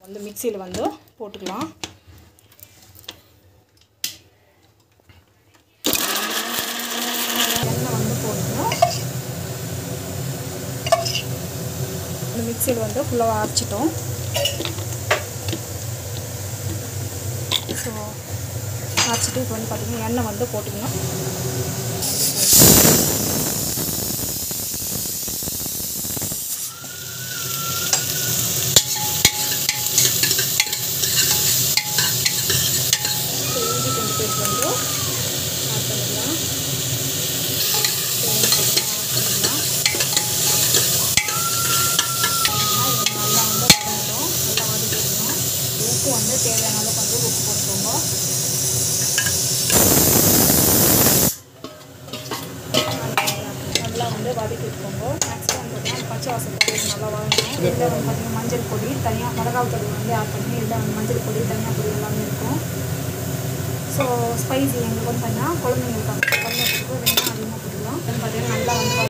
வந்து மிக்சியில் வந்து போட்டுக்கலாம் எண்ணெய் வந்து போட்டுக்கணும் இந்த மிக்சியில் வந்து ஃபுல்லாக அரைச்சிட்டோம் ஸோ அரைச்சிட்டு இப்போ வந்து பார்த்திங்கன்னா எண்ணெய் வந்து போட்டுக்கணும் ஸோ இஞ்சி கொஞ்சம் பேஸ்ட் வந்து ஆட் பண்ணிடலாம் தேவையான கொஞ்சம் ஆட் பண்ணிடலாம் நல்லா வந்து வதங்கட்டும் நல்லா வதக்கிக்கணும் உப்பு வந்து தேவையான அளவுக்கு வந்து உப்பு போட்டுக்கோங்க நல்லா வந்து வதக்கிக்கோங்க நெக்ஸ்ட் வந்து பார்த்தீங்கன்னா பச்சை வாசம் போட்டு நல்லா வதங்கணும் இதில் வந்து பார்த்தீங்கன்னா மஞ்சள் பொடி தனியாக மிளகாய் பொடி வந்து ஆட் பண்ணி இதில் வந்து மஞ்சள் பொடி தனியாக பொடி எல்லாமே இருக்கும் ஸோ ஸ்பைசி எங்களுக்கு வந்து பார்த்தீங்கன்னா குழந்தைங்களுக்கு வந்து